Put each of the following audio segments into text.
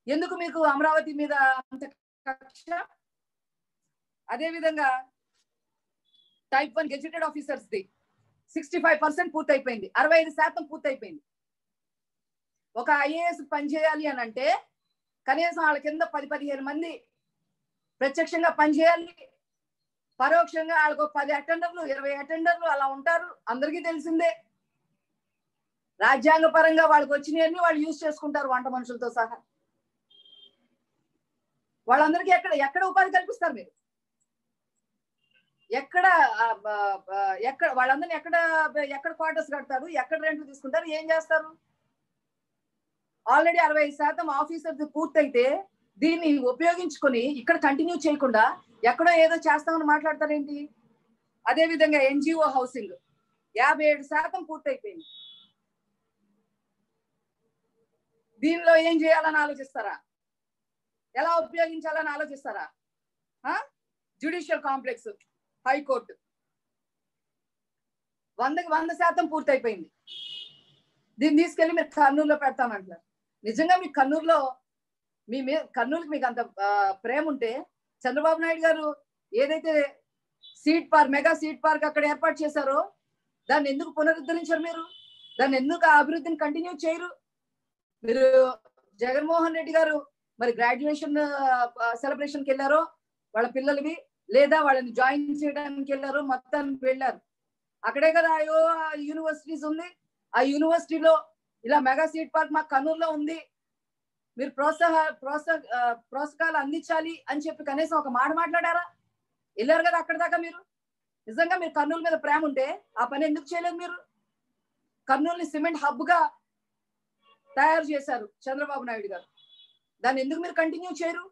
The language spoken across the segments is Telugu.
ఎందుకు మీకు అమరావతి మీద అంత కక్ష అదేవిధంగా type one gazetted officers the sixty five percent పూర్తయిపోయింది అరవై ఐదు శాతం పూర్తయిపోయింది ఒక ఐఏఎస్ పనిచేయాలి అని అంటే కనీసం వాళ్ళ కింద పది పదిహేను మంది ప్రత్యక్షంగా పనిచేయాలి పరోక్షంగా వాళ్ళకు పది అటెండర్లు ఇరవై అటెండర్లు అలా ఉంటారు అందరికీ తెలిసిందే రాజ్యాంగ పరంగా వాళ్ళకి వచ్చినవన్నీ వాళ్ళు యూజ్ చేసుకుంటారు వంట మనుషులతో సహా వాళ్ళందరికీ ఎక్కడ ఎక్కడ ఉపాధి కల్పిస్తారు మీరు ఎక్కడ ఆ, ఆ, ఆ, ఎక్కడ వాళ్ళందరినీ ఎక్కడ ఎక్కడ క్వార్టర్స్ కడతారు ఎక్కడ రెంట్లు తీసుకుంటారు ఏం చేస్తారు ఆల్రెడీ అరవై శాతం ఆఫీసర్స్ పూర్తయితే దీన్ని ఉపయోగించుకొని ఇక్కడ కంటిన్యూ చేయకుండా ఎక్కడో ఏదో చేస్తామని మాట్లాడతారేంటి అదే విధంగా ఎన్జిఓ హౌసింగ్ యాభై ఏడు శాతం పూర్తయిపోయింది దీనిలో ఏం చేయాలని ఆలోచిస్తారా ఎలా ఉపయోగించాలని ఆలోచిస్తారా జ్యుడిషియల్ కాంప్లెక్స్ హైకోర్టు వందకి వంద శాతం పూర్తయిపోయింది దీన్ని తీసుకెళ్లి మీరు కర్నూలులో పెడతామంటారు నిజంగా మీ కర్నూలులో మీ మీద కర్నూలుకి మీకు అంత ఆ, ప్రేమ ఉంటే చంద్రబాబు నాయుడు గారు ఏదైతే seat park mega seat park అక్కడ ఏర్పాటు చేశారో దాన్ని ఎందుకు పునరుద్ధరించారు మీరు దాన్ని ఎందుకు ఆ అభివృద్ధిని కంటిన్యూ చేయరు మీరు జగన్మోహన్ రెడ్డి గారు మరి గ్రాడ్యుయేషన్ సెలబ్రేషన్కి వెళ్ళారో వాళ్ళ పిల్లలవి లేదా వాళ్ళని జాయిన్ చేయడానికి వెళ్ళారు మొత్తానికి వెళ్ళారు అక్కడే కదా అయ్యో యూనివర్సిటీస్ ఉంది ఆ యూనివర్సిటీలో ఇలా మెగా సీట్ పార్క్ మా కర్నూలులో ఉంది మీరు ప్రోత్సాహ ప్రోత్సాహ ఆ, ప్రోత్సాహాలు అందించాలి అని చెప్పి కనీసం ఒక మాట మాట్లాడారా వెళ్ళారు కదా అక్కడ దాకా మీరు నిజంగా మీరు కర్నూలు మీద ప్రేమ ఉంటే ఆ పని ఎందుకు చేయలేదు మీరు కర్నూలుని సిమెంట్ హబ్ గా తయారు చేశారు చంద్రబాబు నాయుడు గారు దాన్ని ఎందుకు మీరు కంటిన్యూ చేయరు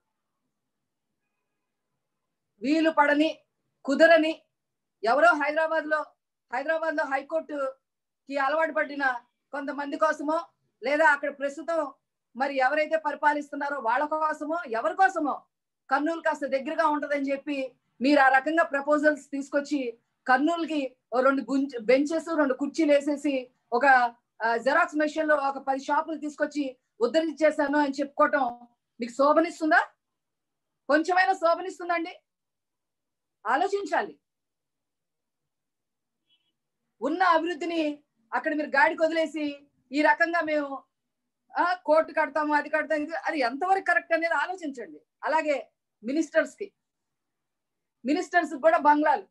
వీలు పడని కుదరని ఎవరో హైదరాబాద్ లో హైదరాబాద్ లో హైకోర్టు కి అలవాటు పడిన కొంతమంది కోసమో లేదా అక్కడ ప్రస్తుతం మరి ఎవరైతే పరిపాలిస్తున్నారో వాళ్ళ కోసమో ఎవరి కోసమో కర్నూలు కాస్త దగ్గరగా ఉంటదని చెప్పి మీరు ఆ రకంగా ప్రపోజల్స్ తీసుకొచ్చి కర్నూలుకి ఓ రెండు గుంజ్ బెంచెస్ రెండు కుర్చీలు వేసేసి ఒక జెరాక్స్ మెషిన్ లో ఒక పది షాపులు తీసుకొచ్చి ఉద్ధరించేశాను అని చెప్పుకోవటం మీకు శోభనిస్తుందా కొంచెమైనా శోభనిస్తుందండి ఆలోచించాలి ఉన్న అభివృద్ధిని అక్కడ మీరు గాడికి వదిలేసి ఈ రకంగా మేము ఆ, కోర్టు కడతాము అది కడతాము ఇది అది ఎంతవరకు కరెక్ట్ అనేది ఆలోచించండి అలాగే మినిస్టర్స్ కి మినిస్టర్స్ కూడా బంగ్లాలు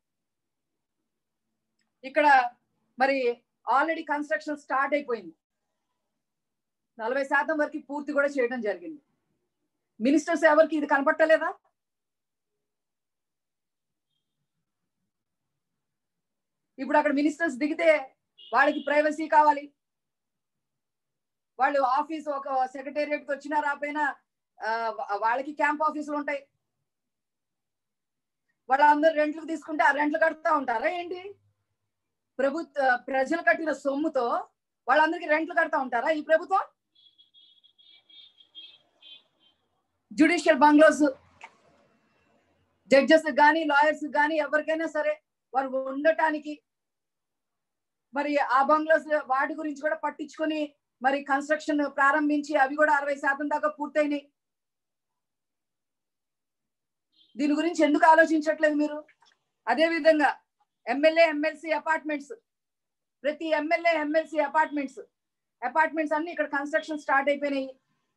ఇక్కడ మరి ఆల్రెడీ కన్స్ట్రక్షన్ స్టార్ట్ అయిపోయింది నలభై శాతం వరకు పూర్తి కూడా చేయడం జరిగింది మినిస్టర్స్ ఎవరికి ఇది కనపట్టలేదా ఇప్పుడు అక్కడ మినిస్టర్స్ దిగితే వాళ్ళకి ప్రైవసీ కావాలి వాళ్ళు ఆఫీస్ ఒక సెక్రటేరియట్ కి వచ్చినా రాపోయినా ఆ, వాళ్ళకి క్యాంప్ ఆఫీసులు ఉంటాయి వాళ్ళందరూ రెంట్లు తీసుకుంటే ఆ రెంట్లు కడతా ఉంటారా ఏంటి ప్రభుత్వ ప్రజలు కట్టిన సొమ్ముతో వాళ్ళందరికీ రెంట్లు కడతా ఉంటారా ఈ ప్రభుత్వం జుడిషియల్ బంగ్లోస్ జడ్జెస్ కానీ లాయర్స్ కానీ ఎవరికైనా సరే వారు ఉండటానికి మరి ఆ బంగ్లోస్ వాటి గురించి కూడా పట్టించుకొని మరి కన్స్ట్రక్షన్ ప్రారంభించి అవి కూడా అరవై శాతం దాకా పూర్తయినాయి దీని గురించి ఎందుకు ఆలోచించట్లేదు మీరు అదే విధంగా ఎమ్మెల్యే ఎమ్మెల్సీ అపార్ట్మెంట్స్ ప్రతి ఎమ్మెల్యే ఎమ్మెల్సీ అపార్ట్మెంట్స్ అపార్ట్మెంట్స్ అన్ని ఇక్కడ కన్స్ట్రక్షన్ స్టార్ట్ అయిపోయినాయి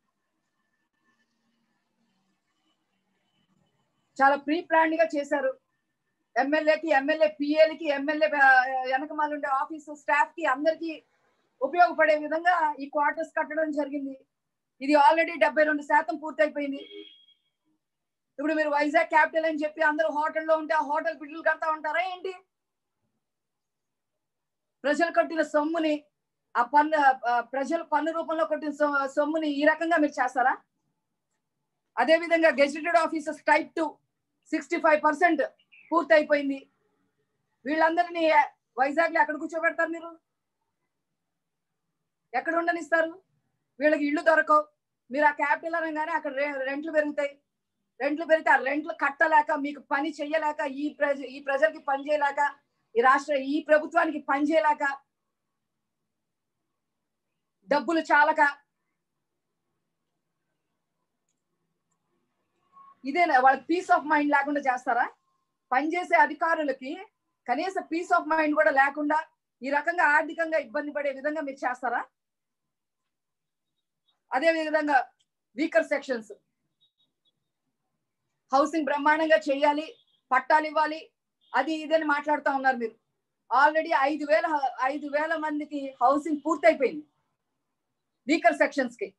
చాలా ప్రీ ప్లాన్డ్ గా చేశారు ఎమ్మెల్యేకి ఎమ్మెల్యే పిఏలకి ఎమ్మెల్యే వెనకమాల ఉండే ఆఫీస్ స్టాఫ్ కి అందరికి ఉపయోగపడే విధంగా ఈ క్వార్టర్స్ కట్టడం జరిగింది ఇది ఆల్రెడీ డెబ్బై రెండు శాతం పూర్తయిపోయింది ఇప్పుడు మీరు వైజాగ్ క్యాపిటల్ అని చెప్పి అందరూ హోటల్లో ఉంటే ఆ హోటల్ బిల్లులు కడతా ఉంటారా ఏంటి ప్రజలు కట్టిన సొమ్ముని ఆ పన్ను ఆ ప్రజలు పన్ను రూపంలో కట్టిన సొ- సొమ్ముని ఈ రకంగా మీరు చేస్తారా అదే విధంగా gazetted officers type two sixty five percent పూర్తయిపోయింది వీళ్ళందరినీ వైజాగ్ లో ఎక్కడ కూర్చోబెడతారు మీరు ఎక్కడ ఉండనిస్తారు వీళ్ళకి ఇల్లు దొరకవు మీరు ఆ క్యాపిటల్ అనగానే అక్కడ రె- రెంట్లు పెరుగుతాయి రెంట్లు పెరిగితే ఆ రెంట్లు కట్టలేక మీకు పని చెయ్యలేక ఈ ప్రజ ఈ ప్రజలకి పని చేయలేక ఈ రాష్ట్ర ఈ ప్రభుత్వానికి పని చేయలేక డబ్బులు చాలక ఇదే వాళ్ళకి పీస్ ఆఫ్ మైండ్ లేకుండా చేస్తారా పనిచేసే అధికారులకి కనీస పీస్ ఆఫ్ మైండ్ కూడా లేకుండా ఈ రకంగా ఆర్థికంగా ఇబ్బంది పడే విధంగా మీరు చేస్తారా అదే విధంగా వీకర్ సెక్షన్స్ హౌసింగ్ బ్రహ్మాండంగా చేయాలి పట్టాలు ఇవ్వాలి అది ఇదని మాట్లాడుతూ ఉన్నారు మీరు ఆల్రెడీ ఐదు వేల ఐదు వేల మందికి హౌసింగ్ పూర్తయిపోయింది వీకర్ సెక్షన్స్ కి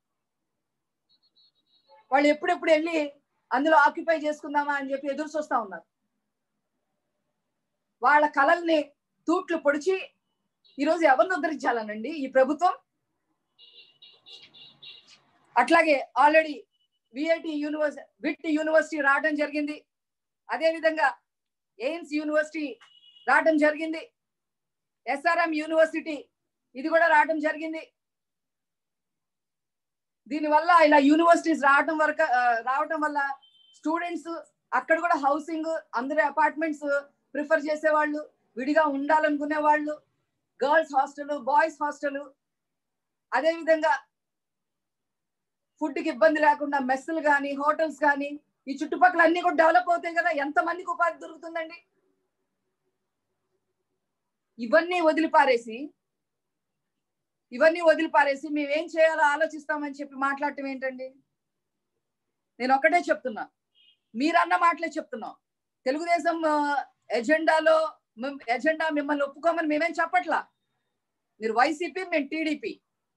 వాళ్ళు ఎప్పుడెప్పుడు వెళ్ళి అందులో ఆక్యుపై చేసుకుందామా అని చెప్పి ఎదురు చూస్తా ఉన్నారు వాళ్ళ కళల్ని తూట్లు పొడిచి ఈరోజు ఎవరిని ఉద్ధరించాలనండి ఈ ప్రభుత్వం అట్లాగే already VIT university VIT university రావడం జరిగింది అదే విధంగా ఎయిమ్స్ యూనివర్సిటీ రావడం జరిగింది ఎస్ఆర్ఎం యూనివర్సిటీ ఇది కూడా రావడం జరిగింది దీనివల్ల ఇలా యూనివర్సిటీస్ రావడం వరకు రావడం వల్ల స్టూడెంట్స్ అక్కడ కూడా హౌసింగ్ అందరి అపార్ట్మెంట్స్ ప్రిఫర్ చేసేవాళ్ళు విడిగా ఉండాలనుకునే వాళ్ళు గర్ల్స్ హాస్టల్ బాయ్స్ హాస్టల్ అదే విధంగా ఫుడ్ కి ఇబ్బంది లేకుండా మెస్సులు కానీ హోటల్స్ కానీ ఈ చుట్టుపక్కల అన్ని కూడా డెవలప్ అవుతాయి కదా ఎంత మందికి ఉపాధి దొరుకుతుందండి ఇవన్నీ వదిలిపారేసి ఇవన్నీ వదిలిపారేసి మేమేం చేయాలో ఆలోచిస్తామని చెప్పి మాట్లాడటం ఏంటండి నేను ఒకటే చెప్తున్నా మీరన్న మాటలే చెప్తున్నాం తెలుగుదేశం ఎజెండాలో ఎజెండా మిమ్మల్ని ఒప్పుకోమని మేమేం చెప్పట్లా మీరు వైసీపీ మేము టీడీపీ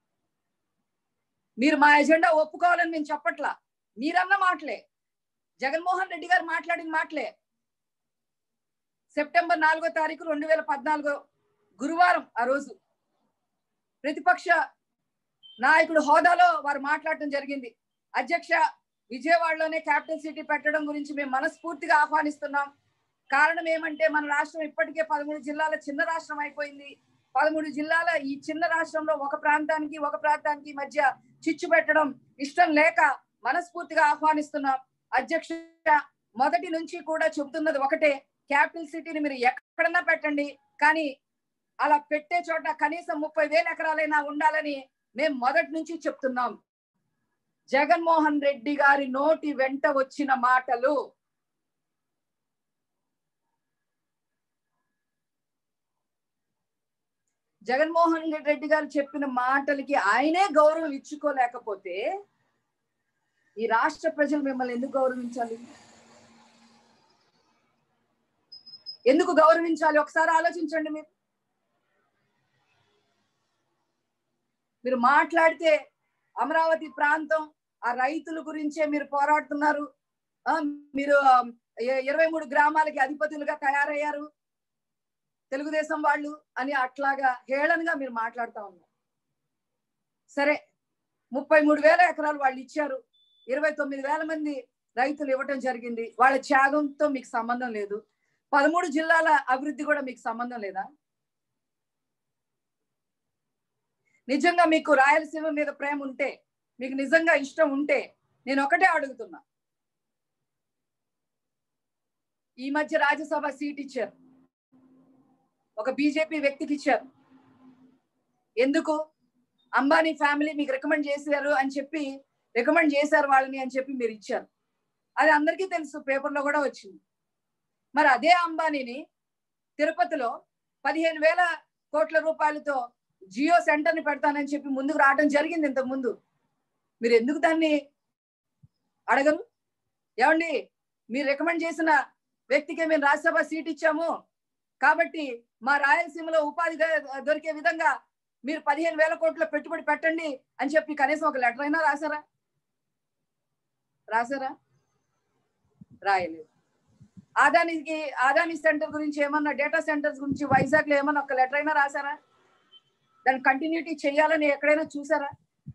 మీరు మా ఎజెండా ఒప్పుకోవాలని మేము చెప్పట్లా మీరన్న మాటలే జగన్మోహన్ రెడ్డి గారు మాట్లాడిన మాటలే సెప్టెంబర్ నాలుగో తారీఖు రెండు వేల పద్నాలుగో గురువారం ఆ రోజు ప్రతిపక్ష నాయకుడు హోదాలో వారు మాట్లాడటం జరిగింది అధ్యక్ష విజయవాడలోనే క్యాపిటల్ సిటీ పెట్టడం గురించి మేము మనస్ఫూర్తిగా ఆహ్వానిస్తున్నాం కారణం ఏమంటే మన రాష్ట్రం ఇప్పటికే పదమూడు జిల్లాల చిన్న రాష్ట్రం అయిపోయింది పదమూడు జిల్లాల ఈ చిన్న రాష్ట్రంలో ఒక ప్రాంతానికి ఒక ప్రాంతానికి మధ్య చిచ్చు పెట్టడం ఇష్టం లేక మనస్ఫూర్తిగా ఆహ్వానిస్తున్నాం అధ్యక్ష మొదటి నుంచి కూడా చెబుతున్నది ఒకటే క్యాపిటల్ సిటీని మీరు ఎక్కడన్నా పెట్టండి కానీ అలా పెట్టే చోట కనీసం ముప్పై వేల ఎకరాలైనా ఉండాలని మేము మొదటి నుంచి చెప్తున్నాం జగన్మోహన్ రెడ్డి గారి నోటి వెంట వచ్చిన మాటలు జగన్మోహన్ రెడ్డి గారు చెప్పిన మాటలకి ఆయనే గౌరవం ఇచ్చుకోలేకపోతే ఈ రాష్ట్ర ప్రజలు మిమ్మల్ని ఎందుకు గౌరవించాలి ఎందుకు గౌరవించాలి ఒకసారి ఆలోచించండి మీరు మీరు మాట్లాడితే అమరావతి ప్రాంతం ఆ రైతుల గురించే మీరు పోరాడుతున్నారు మీరు ఇరవై మూడు గ్రామాలకి అధిపతులుగా తయారయ్యారు తెలుగుదేశం వాళ్ళు అని అట్లాగా హేళనగా మీరు మాట్లాడుతూ ఉన్నారు సరే ముప్పై మూడు వేల ఎకరాలు వాళ్ళు ఇచ్చారు ఇరవై తొమ్మిది వేల మంది రైతులు ఇవ్వటం జరిగింది వాళ్ళ త్యాగంతో మీకు సంబంధం లేదు పదమూడు జిల్లాల అభివృద్ధి కూడా మీకు సంబంధం లేదా నిజంగా మీకు రాయలసీమ మీద ప్రేమ ఉంటే మీకు నిజంగా ఇష్టం ఉంటే నేను ఒకటే అడుగుతున్నా ఈ మధ్య రాజ్యసభ సీట్ ఇచ్చారు ఒక బీజేపీ వ్యక్తికి ఇచ్చారు ఎందుకు అంబానీ ఫ్యామిలీ మీకు రికమెండ్ చేశారు అని చెప్పి రికమెండ్ చేశారు వాళ్ళని అని చెప్పి మీరు ఇచ్చారు అది అందరికీ తెలుసు పేపర్లో కూడా వచ్చింది మరి అదే అంబానీని తిరుపతిలో పదిహేను వేల కోట్ల రూపాయలతో జియో సెంటర్ ని పెడతానని చెప్పి ముందుకు రావడం జరిగింది ఇంతకు ముందు మీరు ఎందుకు దాన్ని అడగరు ఏమండి మీరు రికమెండ్ చేసిన వ్యక్తికి మేము రాజ్యసభ సీట్ ఇచ్చాము కాబట్టి మా రాయలసీమలో ఉపాధి దొరికే విధంగా మీరు పదిహేను వేల కోట్ల పెట్టుబడి పెట్టండి అని చెప్పి కనీసం ఒక లెటర్ అయినా రాశారా రాశారా రాయలేదు ఆదానికి ఆదాని సెంటర్ గురించి ఏమన్నా డేటా సెంటర్స్ గురించి వైజాగ్ లో ఏమన్నా ఒక లెటర్ అయినా రాశారా దాన్ని కంటిన్యూటీ చేయాలని ఎక్కడైనా చూసారా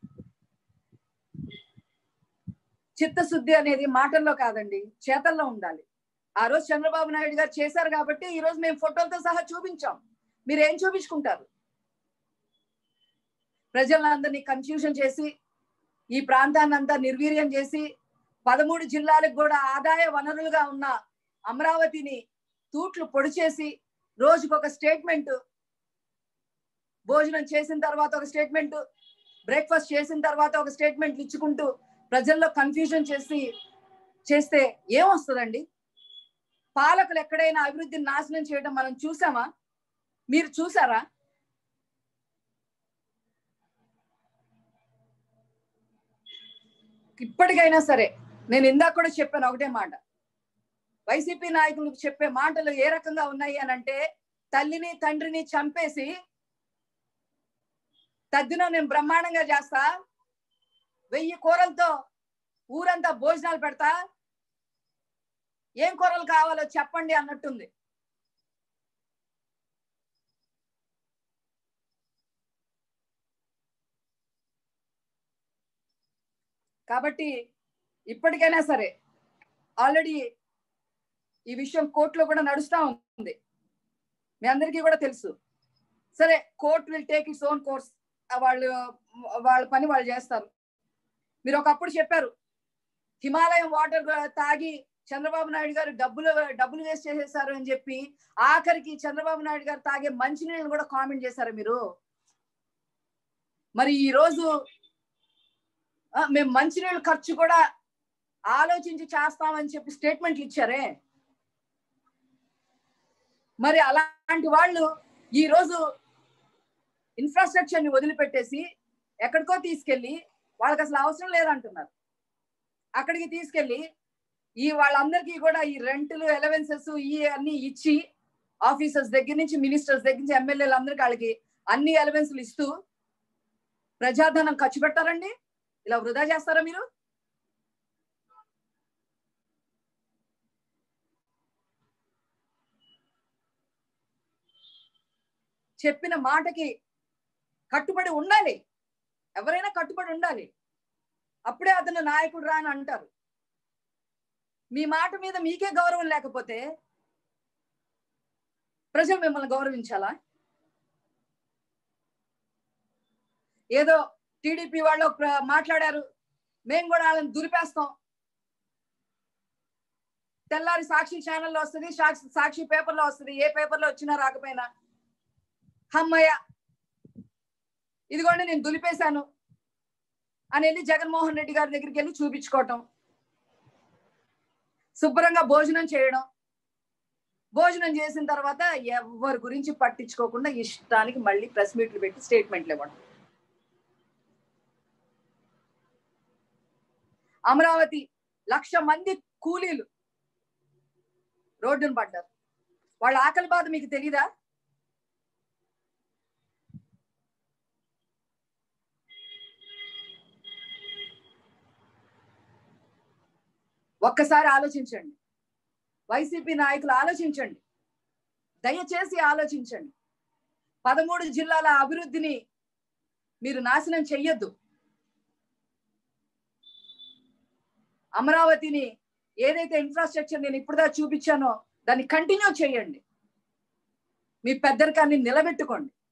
చిత్తశుద్ధి అనేది మాటల్లో కాదండి చేతల్లో ఉండాలి ఆ రోజు చంద్రబాబు నాయుడు గారు చేశారు కాబట్టి ఈ రోజు మేము ఫోటోలతో సహా చూపించాం మీరు ఏం చూపించుకుంటారు ప్రజలందరినీ కన్ఫ్యూజన్ చేసి ఈ ప్రాంతాన్ని అంతా నిర్వీర్యం చేసి పదమూడు జిల్లాలకు కూడా ఆదాయ వనరులుగా ఉన్న అమరావతిని తూట్లు పొడి చేసి రోజుకు ఒక స్టేట్మెంట్ భోజనం చేసిన తర్వాత ఒక స్టేట్మెంట్ బ్రేక్ఫాస్ట్ చేసిన తర్వాత ఒక స్టేట్మెంట్ ఇచ్చుకుంటూ ప్రజల్లో కన్ఫ్యూజన్ చేసి చేస్తే ఏమొస్తుందండి పాలకులు ఎక్కడైనా అభివృద్ధిని నాశనం చేయడం మనం చూసామా మీరు చూసారా ఇప్పటికైనా సరే నేను ఇందాక కూడా చెప్పాను ఒకటే మాట వైసీపీ నాయకులు చెప్పే మాటలు ఏ రకంగా ఉన్నాయి అని అంటే తల్లిని తండ్రిని చంపేసి తద్దిన నేను బ్రహ్మాండంగా చేస్తా వెయ్యి కూరలతో ఊరంతా భోజనాలు పెడతా ఏం కూరలు కావాలో చెప్పండి అన్నట్టుంది కాబట్టి ఇప్పటికైనా సరే ఆల్రెడీ ఈ విషయం కోర్టులో కూడా నడుస్తా ఉంది మీ అందరికీ కూడా తెలుసు సరే court will take its own course వాళ్ళు వాళ్ళ పని వాళ్ళు చేస్తారు మీరు ఒకప్పుడు చెప్పారు హిమాలయం వాటర్ తాగి చంద్రబాబు నాయుడు గారు డబ్బులు డబ్బులు వేస్ట్ చేసేసారు అని చెప్పి ఆఖరికి చంద్రబాబు నాయుడు గారు తాగే మంచినీళ్ళని కూడా కామెంట్ చేశారు మీరు మరి ఈ రోజు ఆ, మేము మంచినీళ్ళ ఖర్చు కూడా ఆలోచించి చేస్తామని చెప్పి స్టేట్మెంట్లు ఇచ్చారే మరి అలాంటి వాళ్ళు ఈ రోజు ఇన్ఫ్రాస్ట్రక్చర్ ని వదిలిపెట్టేసి ఎక్కడికో తీసుకెళ్లి వాళ్ళకి అసలు అవసరం లేదంటున్నారు అక్కడికి తీసుకెళ్లి ఈ వాళ్ళందరికీ కూడా ఈ రెంట్లు ఎలవెన్సెస్ ఈ అన్ని ఇచ్చి ఆఫీసర్స్ దగ్గర నుంచి మినిస్టర్స్ దగ్గర నుంచి ఎమ్మెల్యేలు అందరికి వాళ్ళకి అన్ని ఎలవెన్స్లు ఇస్తూ ప్రజాధనం ఖర్చు పెట్టారండి ఇలా వృధా చేస్తారా మీరు చెప్పిన మాటకి కట్టుబడి ఉండాలి ఎవరైనా కట్టుబడి ఉండాలి అప్పుడే అతను నాయకుడు రా అని అంటారు మీ మాట మీద మీకే గౌరవం లేకపోతే ప్రజలు మిమ్మల్ని గౌరవించాలా ఏదో టీడీపీ వాళ్ళు ప్ర- మాట్లాడారు మేము కూడా వాళ్ళని దులిపేస్తాం తెల్లారి సాక్షి ఛానల్లో వస్తుంది సాక్షి సాక్షి పేపర్లో వస్తుంది ఏ పేపర్లో వచ్చినా రాకపోయినా హమ్మయ్య ఇదిగోండి నేను దులిపేశాను అని వెళ్ళి జగన్మోహన్ రెడ్డి గారి దగ్గరికి వెళ్ళి చూపించుకోవటం శుభ్రంగా భోజనం చేయడం భోజనం చేసిన తర్వాత ఎవరి గురించి పట్టించుకోకుండా ఇష్టానికి మళ్ళీ ప్రెస్ మీట్లు పెట్టి స్టేట్మెంట్లు ఇవ్వడం అమరావతి లక్ష మంది కూలీలు రోడ్డును పడ్డారు వాళ్ళ ఆకలి బాధ మీకు తెలీదా ఒక్కసారి ఆలోచించండి వైసీపీ నాయకులు ఆలోచించండి దయచేసి ఆలోచించండి పదమూడు జిల్లాల అభివృద్ధిని మీరు నాశనం చెయ్యొద్దు అమరావతిని ఏదైతే ఇన్ఫ్రాస్ట్రక్చర్ నేను ఇప్పుడుదా చూపించానో దాన్ని కంటిన్యూ చేయండి మీ పెద్దరికాన్ని నిలబెట్టుకోండి